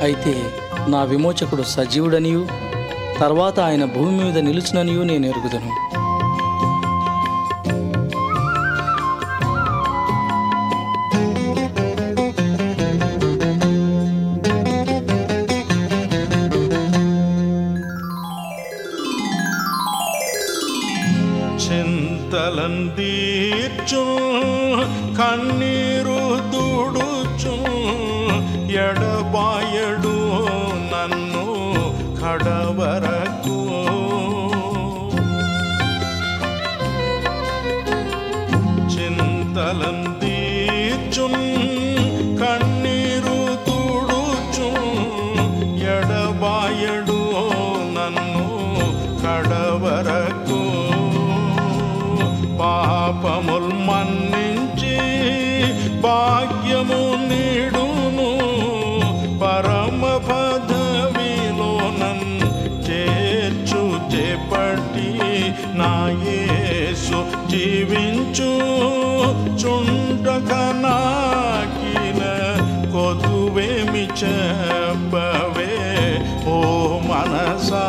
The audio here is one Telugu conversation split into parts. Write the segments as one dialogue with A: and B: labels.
A: అయితే నా విమోచకుడు సజీవుడనియు తర్వాత ఆయన భూమి మీద నిలుచుననియు నేను ఎరుగుదను
B: చింతలందీర్చు కన్నీరు దుడుచు ఎడబాయడు నన్ను కడవరకు చింతలందీర్చు కన్నీరు తుడుచు ఎడబాయడు నన్ను కడవరకు పాపముల్ మన్నించి భాగ్యము నీడును పరమ పదవిలో నన్ చేర్చు చేపట్టి నా యేసు జీవించు చుండక నాకిన కొదువేమి చెప్పవే ఓ మనసా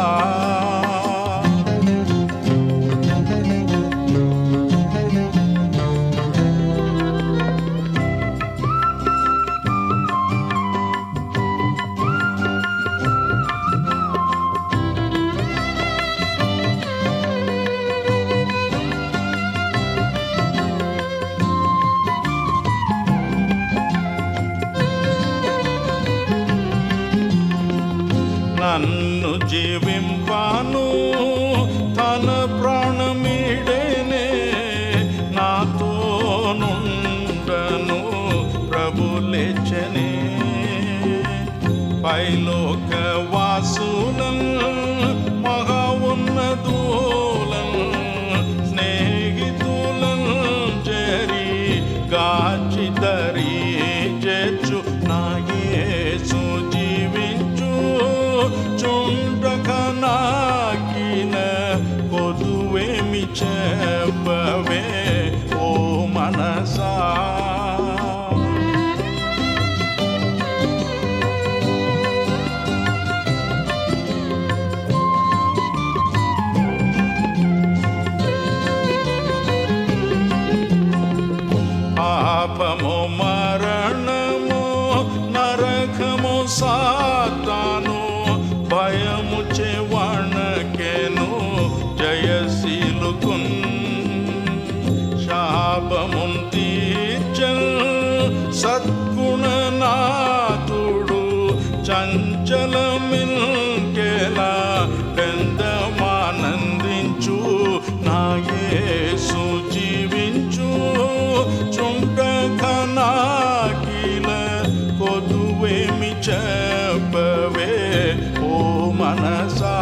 B: నన్ను జీవింపాను తన ప్రాణమీడేనే నాతో నుండను ప్రభులేచనే పైలోక వాసులం మహా ఉన్నదూలం స్నేహితులం జరి గాచి దరి చేర్చు నా యేసు జీవించు చుండక నాకిన కొదువేమి చెప్పవే ఓ మనసా పాపము మరణము నరకము సాతాను భయము చెవణకెను జయశీలుకున్ శాపమున్ తీర్చల్ సద్గుణనాథుడు చంచలమిల్కెలా పెందమానందించు నా యేసు జీవించు చుండక నాకిల కొదువేమి చెప్పవే ఓ మనసా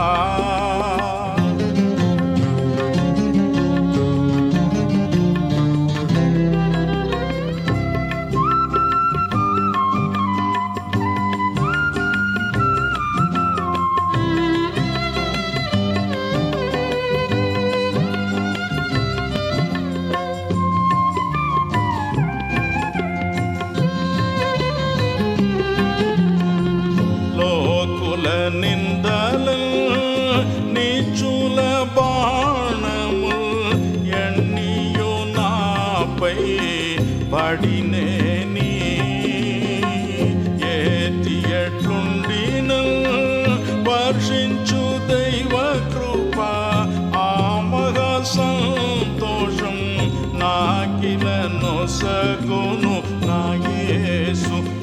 B: లోకుల నిందలు నీచుల బాణము ఎన్నియో నాపై పడినేని ఏటి ఎట్లుండిన వర్షించు దైవ కృప ఆ మహా సంతోషం నాకిలను సగును నా యేసు